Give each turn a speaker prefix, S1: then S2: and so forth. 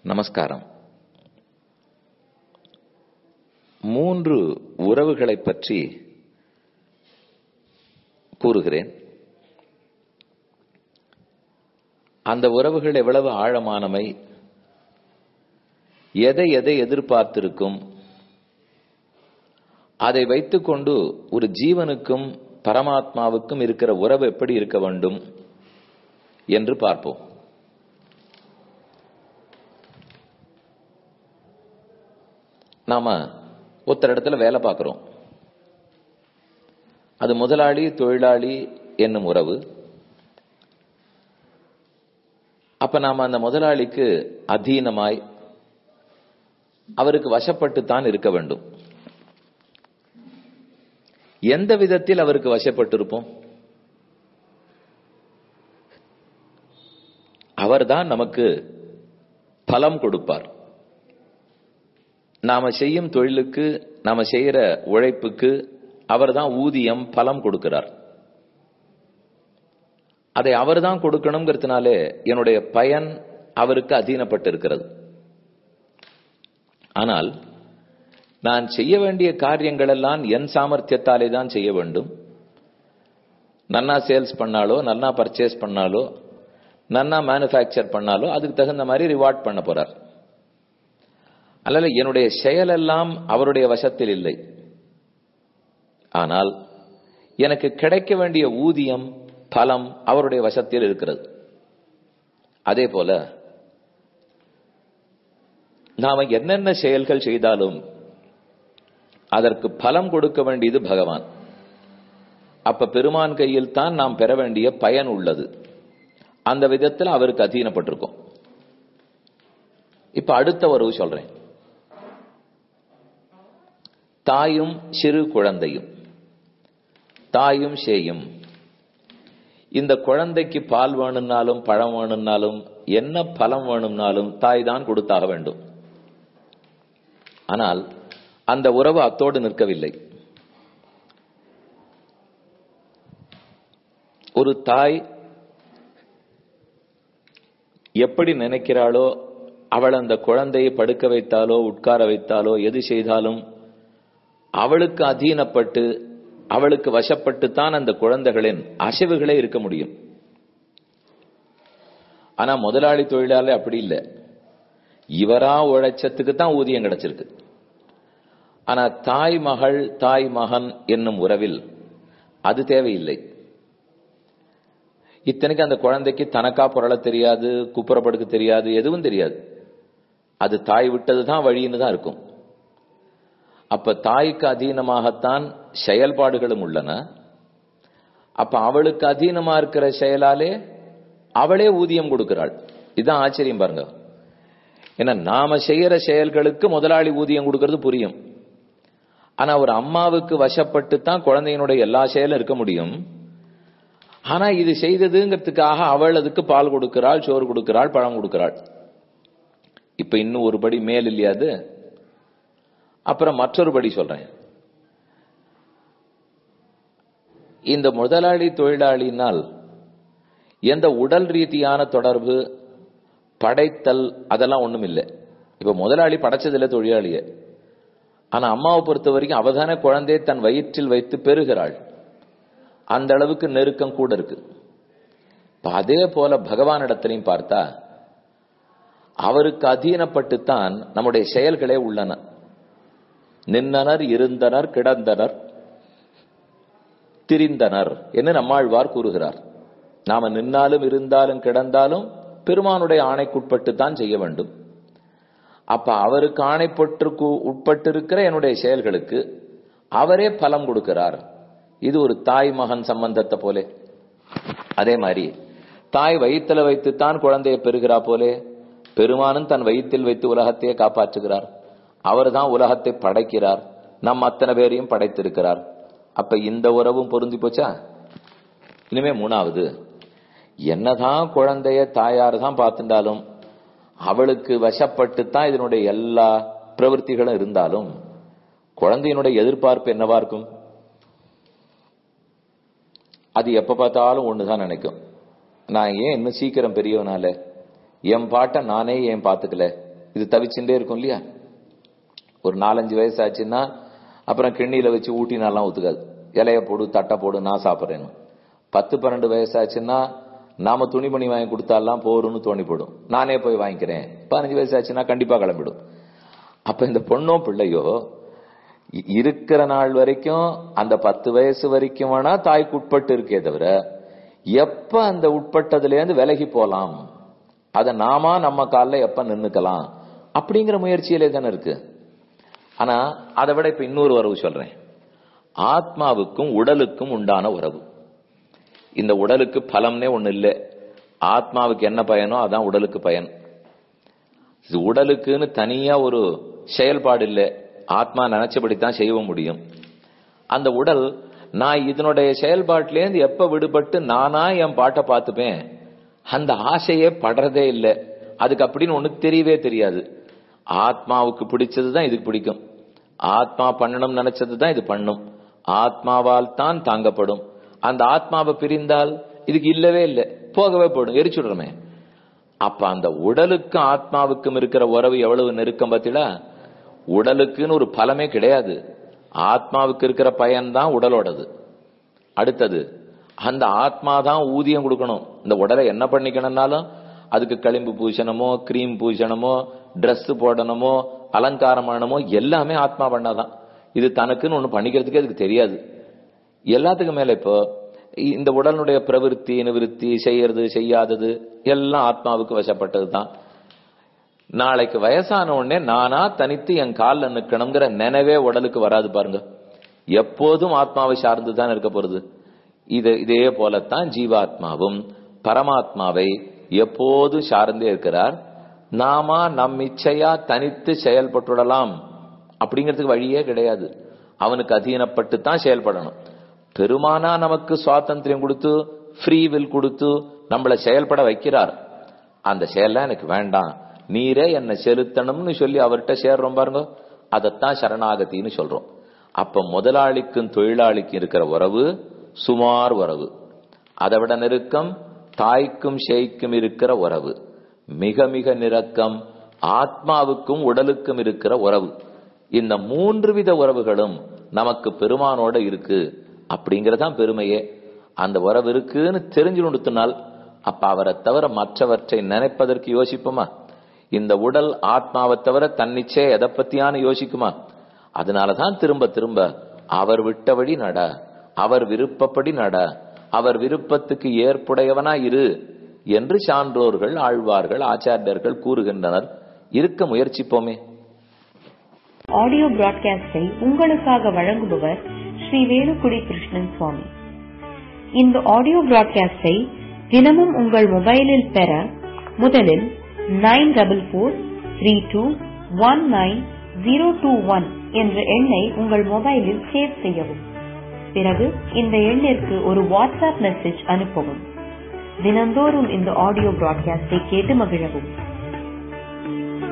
S1: நமஸ்காரம் மூன்று உறவுகளைப் பற்றி கூறுகிறேன் அந்த உறவுகள் எவ்வளவு ஆழமானவை எதை எதை எதிர்பார்த்திருக்கும் அதை வைத்துக்கொண்டு ஒரு ஜீவனுக்கும் பரமாத்மாவுக்கும் இருக்கிற உறவு எப்படி இருக்க வேண்டும் என்று பார்ப்போம் நாம ஒருத்தர் இடத்துல வேலை பார்க்கிறோம் அது முதலாளி தொழிலாளி என்னும் உறவு அப்ப நாம அந்த முதலாளிக்கு அதீனமாய் அவருக்கு வசப்பட்டுத்தான் இருக்க வேண்டும் எந்த விதத்தில் அவருக்கு வசப்பட்டிருப்போம் அவர்தான் நமக்கு பலம் கொடுப்பார் நாம செய்யும் தொழிலுக்கு நாம செய்யற உழைப்புக்கு அவர்தான் ஊதியம் பலம் கொடுக்கிறார் அதை அவர்தான் கொடுக்கணுங்கிறதுனாலே என்னுடைய பயன் அவருக்கு அதீனப்பட்டு இருக்கிறது ஆனால் நான் செய்ய வேண்டிய காரியங்கள் எல்லாம் என் சாமர்த்தியத்தாலே தான் செய்ய வேண்டும் நன்னா சேல்ஸ் பண்ணாலோ நன்னா பர்ச்சேஸ் பண்ணாலோ நன்னா மேனுஃபேக்சர் பண்ணாலோ அதுக்கு தகுந்த மாதிரி ரிவார்ட் பண்ண போறார் அல்ல என்னுடைய செயலெல்லாம் அவருடைய வசத்தில் இல்லை ஆனால் எனக்கு கிடைக்க வேண்டிய ஊதியம் பலம் அவருடைய வசத்தில் இருக்கிறது அதே போல நாம என்னென்ன செயல்கள் செய்தாலும் அதற்கு பலம் கொடுக்க வேண்டியது பகவான் அப்ப பெருமான் கையில் தான் நாம் பெற வேண்டிய பயன் உள்ளது அந்த விதத்தில் அவருக்கு அதீனப்பட்டிருக்கும் இப்ப அடுத்த உறவு சொல்றேன் தாயும் சிறு குழந்தையும் தாயும் சேயும் இந்த குழந்தைக்கு பால் வேணும்னாலும் பழம் வேணும்னாலும் என்ன பலம் வேணும்னாலும் தாய் தான் கொடுத்தாக வேண்டும் ஆனால் அந்த உறவு அத்தோடு நிற்கவில்லை ஒரு தாய் எப்படி நினைக்கிறாளோ அவள் அந்த குழந்தையை படுக்க வைத்தாலோ உட்கார வைத்தாலோ எது செய்தாலும் அவளுக்கு அதீனப்பட்டு அவளுக்கு வசப்பட்டு தான் அந்த குழந்தைகளின் அசைவுகளே இருக்க முடியும் ஆனா முதலாளி தொழிலாளி அப்படி இல்லை இவரா உழைச்சத்துக்கு தான் ஊதியம் கிடைச்சிருக்கு ஆனா தாய் மகள் தாய் மகன் என்னும் உறவில் அது தேவையில்லை இத்தனைக்கு அந்த குழந்தைக்கு தனக்கா புரள தெரியாது குப்புறப்படுக்க தெரியாது எதுவும் தெரியாது அது தாய் விட்டது தான் வழின்னு தான் இருக்கும் அப்ப தாய்க்கு அதீனமாகத்தான் செயல்பாடுகளும் உள்ளன அப்ப அவளுக்கு அதீனமா இருக்கிற செயலாலே அவளே ஊதியம் கொடுக்கிறாள் இதுதான் ஆச்சரியம் பாருங்க ஏன்னா நாம செய்யற செயல்களுக்கு முதலாளி ஊதியம் கொடுக்கறது புரியும் ஆனா ஒரு அம்மாவுக்கு வசப்பட்டு தான் குழந்தையினுடைய எல்லா செயலும் இருக்க முடியும் ஆனா இது செய்ததுங்கிறதுக்காக அவள் அதுக்கு பால் கொடுக்கிறாள் சோறு கொடுக்கிறாள் பழம் கொடுக்கிறாள் இப்ப இன்னும் ஒரு படி மேல் இல்லையாது அப்புறம் மற்றொரு படி சொல்றேன் இந்த முதலாளி தொழிலாளினால் எந்த உடல் ரீதியான தொடர்பு படைத்தல் அதெல்லாம் ஒண்ணும் இல்லை இப்ப முதலாளி படைச்சதில்லை தொழிலாளிய ஆனா அம்மாவை பொறுத்த வரைக்கும் அவதான குழந்தையை தன் வயிற்றில் வைத்து பெறுகிறாள் அந்த அளவுக்கு நெருக்கம் கூட இருக்கு அதே போல பகவான் இடத்திலையும் பார்த்தா அவருக்கு அதீனப்பட்டுத்தான் நம்முடைய செயல்களே உள்ளன நின்றனர் இருந்தனர் கிடந்தனர் திரிந்தனர் என்று நம்மாழ்வார் கூறுகிறார் நாம நின்னாலும் இருந்தாலும் கிடந்தாலும் பெருமானுடைய ஆணைக்குட்பட்டு தான் செய்ய வேண்டும் அப்ப அவருக்கு ஆணைப்பட்டு உட்பட்டிருக்கிற என்னுடைய செயல்களுக்கு அவரே பலம் கொடுக்கிறார் இது ஒரு தாய் மகன் சம்பந்தத்தை போலே அதே மாதிரி தாய் வயிற்றுல வைத்துத்தான் குழந்தையை பெறுகிறா போலே பெருமானும் தன் வயிற்றில் வைத்து உலகத்தையே காப்பாற்றுகிறார் அவர் தான் உலகத்தை படைக்கிறார் நம் அத்தனை பேரையும் படைத்திருக்கிறார் அப்ப இந்த உறவும் பொருந்தி போச்சா இனிமே மூணாவது என்னதான் குழந்தைய தாயார் தான் பார்த்துட்டாலும் அவளுக்கு வசப்பட்டு தான் இதனுடைய எல்லா பிரவൃத்திகளும் இருந்தாலும் குழந்தையினுடைய எதிர்பார்ப்பு என்னவா இருக்கும் அது எப்ப பார்த்தாலும் ஒண்ணுதான் நினைக்கும் நான் ஏன் இன்னும் சீக்கிரம் பெரியவனால என் பாட்டை நானே ஏன் பார்த்துக்கல இது தவிச்சுட்டே இருக்கும் இல்லையா ஒரு நாலஞ்சு வயசு ஆச்சுன்னா அப்புறம் கிண்ணியில வச்சு ஊட்டினாலாம் ஒத்துக்காது இலைய போடு தட்டை போடு நான் சாப்பிட்றேன்னு பத்து பன்னெண்டு வயசாச்சுன்னா நாம துணிமணி வாங்கி கொடுத்தாலாம் போரும்னு தோணி போடும் நானே போய் வாங்கிக்கிறேன் பதினஞ்சு வயசு ஆச்சுன்னா கண்டிப்பா கிளம்பிடும் அப்ப இந்த பொண்ணோ பிள்ளையோ இ- இருக்கிற நாள் வரைக்கும் அந்த பத்து வயசு வரைக்கும் வேணா தாய்க்கு உட்பட்டு இருக்கே தவிர எப்ப அந்த உட்பட்டதுல இருந்து விலகி போலாம் அத நாமா நம்ம கால்ல எப்ப நின்னுக்கலாம் அப்படிங்கிற முயற்சியிலே தானே இருக்கு ஆனா அதை விட இப்ப இன்னொரு உறவு சொல்றேன் ஆத்மாவுக்கும் உடலுக்கும் உண்டான உறவு இந்த உடலுக்கு பலம்னே ஒண்ணு இல்லை ஆத்மாவுக்கு என்ன பயனோ அதான் உடலுக்கு பயன் இது உடலுக்குன்னு தனியா ஒரு செயல்பாடு இல்லை ஆத்மா நினைச்சபடித்தான் செய்ய முடியும் அந்த உடல் நான் இதனுடைய செயல்பாட்டிலேருந்து எப்ப விடுபட்டு நானா என் பாட்டை பார்த்துப்பேன் அந்த ஆசையே படுறதே இல்லை அதுக்கு அப்படின்னு ஒண்ணு தெரியவே தெரியாது ஆத்மாவுக்கு பிடிச்சதுதான் இதுக்கு பிடிக்கும் ஆத்மா பண்ணணும் நினைச்சது தான் இது பண்ணும் ஆத்மாவால் தான் தாங்கப்படும் அந்த ஆத்மாவை பிரிந்தால் இதுக்கு இல்லவே இல்லை போகவே போடும் எரிச்சுடுறமே அப்ப அந்த உடலுக்கும் ஆத்மாவுக்கும் இருக்கிற உறவு எவ்வளவு நெருக்கம் பார்த்தீங்களா உடலுக்குன்னு ஒரு பலமே கிடையாது ஆத்மாவுக்கு இருக்கிற பயன்தான் உடலோடது அடுத்தது அந்த ஆத்மா தான் ஊதியம் கொடுக்கணும் இந்த உடலை என்ன பண்ணிக்கணும்னாலும் அதுக்கு களிம்பு பூசணமோ கிரீம் பூசணமோ Dress போடணுமோ அலங்காரம் பண்ணணுமோ எல்லாமே ஆத்மா பண்ணாதான் இது தனக்குன்னு ஒண்ணு பண்ணிக்கிறதுக்கே அதுக்கு தெரியாது எல்லாத்துக்கும் மேல இப்போ இந்த உடலுடைய பிரவிற்த்தி நிவிருத்தி செய்யறது செய்யாதது எல்லாம் ஆத்மாவுக்கு வசப்பட்டது தான் நாளைக்கு வயசான உடனே நானா தனித்து என் கால்ல நிக்கணுங்கிற நினைவே உடலுக்கு வராது பாருங்க எப்போதும் ஆத்மாவை சார்ந்து தான் இருக்க போறது இது இதே போலத்தான் ஜீவாத்மாவும் பரமாத்மாவை எப்போதும் சார்ந்தே இருக்கிறார் நாம நம் இச்சையா தனித்து செயல்பட்டுடலாம் அப்படிங்கிறதுக்கு வழியே கிடையாது அவனுக்கு அதீனப்பட்டு தான் செயல்படணும் பெருமானா நமக்கு சுவாதந்திரம் கொடுத்து ஃப்ரீ வில் கொடுத்து நம்மளை செயல்பட வைக்கிறார் அந்த செயல்லாம் எனக்கு வேண்டாம் நீரே என்னை செலுத்தணும்னு சொல்லி அவர்கிட்ட சேர்றோம் பாருங்க அதைத்தான் சரணாகத்தின்னு சொல்றோம் அப்ப முதலாளிக்கும் தொழிலாளிக்கும் இருக்கிற உறவு சுமார் உறவு அதை விட நெருக்கம் தாய்க்கும் ஷேய்க்கும் இருக்கிற உறவு மிக மிக நெருக்கம் ஆத்மாவுக்கும் உடலுக்கும் இருக்கிற உறவு இந்த மூன்று வித உறவுகளும் நமக்கு பெருமானோட இருக்கு அப்படிங்கறதான் பெருமையே அந்த உறவு இருக்குன்னு தெரிஞ்சு கொடுத்தனால் அப்ப அவரை தவிர மற்றவற்றை நினைப்பதற்கு யோசிப்போமா இந்த உடல் ஆத்மாவை தவிர தன்னிச்சே எதை பத்தியான யோசிக்குமா அதனாலதான் திரும்ப திரும்ப அவர் விட்ட வழி நட அவர் விருப்பப்படி நட அவர் விருப்பத்துக்கு ஏற்புடையவனா இரு என்று சான்றோர்கள் ஆழ்வார்கள் ஆச்சாரியர்கள் கூறுகின்றனர் இருக்க முயற்சிப்போமே
S2: ஆடியோ பிராட்காஸ்டை உங்களுக்காக வழங்குபவர் ஸ்ரீ வேலுக்குடி கிருஷ்ணன் சுவாமி இந்த ஆடியோ பிராட்காஸ்டை தினமும் உங்கள் மொபைலில் பெற முதலில் nine double four three two one nine zero two one என்ற எண்ணை உங்கள் மொபைலில் சேவ் செய்யவும் பிறகு இந்த எண்ணிற்கு ஒரு வாட்ஸ்அப் மெசேஜ் அனுப்பவும் தினந்தோறும் இந்த ஆடியோ பிராட்காஸ்டை கேட்டு மகிழவும்